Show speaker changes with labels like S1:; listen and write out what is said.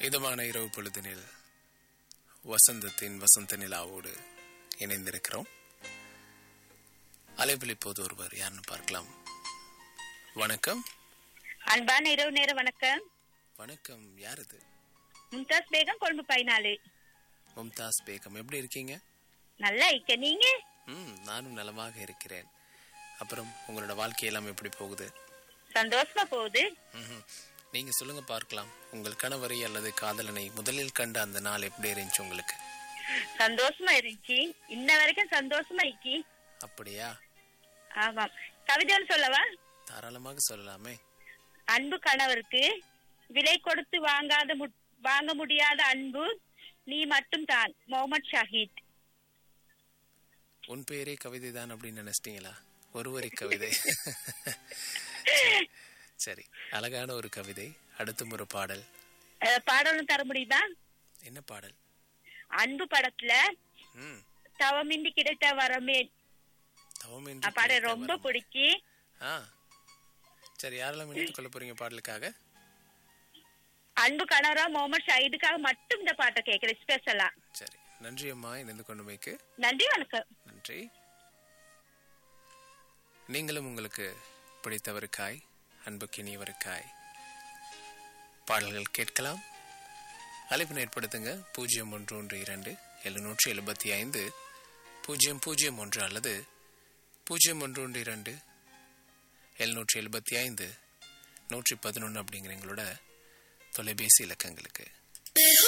S1: இதமான இரவு பொழுதினில் வசந்தத்தின் வசந்த நிலாவோடு இணைந்திருக்கிறோம் அலைபில் இப்போது ஒருவர் யாருன்னு பார்க்கலாம் வணக்கம்
S2: அன்பான இரவு நேர வணக்கம்
S1: வணக்கம் யார் இது
S2: மும்தாஸ் பேகம் கொழும்பு பதினாலு
S1: மும்தாஸ் பேகம் எப்படி இருக்கீங்க
S2: நல்லா இருக்க நீங்க
S1: ம் நானும் நலமாக இருக்கிறேன் அப்புறம் உங்களோட வாழ்க்கையெல்லாம் எப்படி போகுது
S2: சந்தோஷமா போகுது
S1: ம்ஹும். நீங்க சொல்லுங்க பார்க்கலாம் உங்கள் கணவரை அல்லது காதலனை முதலில் கண்ட அந்த நாள் எப்படி இருந்துச்சு உங்களுக்கு
S2: சந்தோஷமா இருந்துச்சு இன்ன வரைக்கும் சந்தோஷமா இருக்கி
S1: அப்படியா
S2: ஆமாம் கவிதை ஒண்ணு சொல்லவா
S1: தாராளமாக சொல்லலாமே
S2: அன்பு கணவருக்கு விலை கொடுத்து வாங்காத மு- வாங்க முடியாத அன்பு நீ மட்டும் தான் முகமது ஷாஹித்
S1: உன் பெயரே கவிதை தான் அப்படின்னு நினைச்சிட்டீங்களா ஒரு வரி கவிதை சரி அழகான ஒரு கவிதை அடுத்தும் ஒரு பாடல்
S2: அஹ், பாடலும் தர முடியுமா
S1: என்ன பாடல்
S2: அன்பு படத்துல
S1: ம்
S2: தவமின்றி கிடைத்த வரமே
S1: தவம் என்று
S2: அந்த பாடம்
S1: கிடைத்த
S2: ரொம்ப
S1: வரம்.
S2: பிடிச்சி
S1: ஆ சரி யாரெல்லாம் இணைத்துக் கொள்ள போறீங்க பாடலுக்காக
S2: அன்பு கணவரா முகமது ஷாஹிதுக்காக மட்டும் இந்த பாட்டை கேட்கிறேன் ஸ்பெஷலா
S1: சரி நன்றி அம்மா இணைந்து கொண்டமைக்கு
S2: நன்றி வணக்கம்
S1: நன்றி நீங்களும் உங்களுக்கு பிடித்தவருக்காய் அன்புக்கினியவருக்காய் பாடல்கள் கேட்கலாம் அழைப்பினை ஏற்படுத்துங்க பூஜ்ஜியம் ஒன்று ஒன்று இரண்டு எழுநூற்றி எழுபத்தி ஐந்து பூஜ்ஜியம் பூஜ்ஜியம் ஒன்று அல்லது பூஜ்ஜியம் ஒன்று ஒன்று இரண்டு எழுநூற்றி எழுபத்தி ஐந்து நூற்றி பதினொன்று அப்படிங்கிற எங்களோட தொலைபேசி இலக்கங்களுக்கு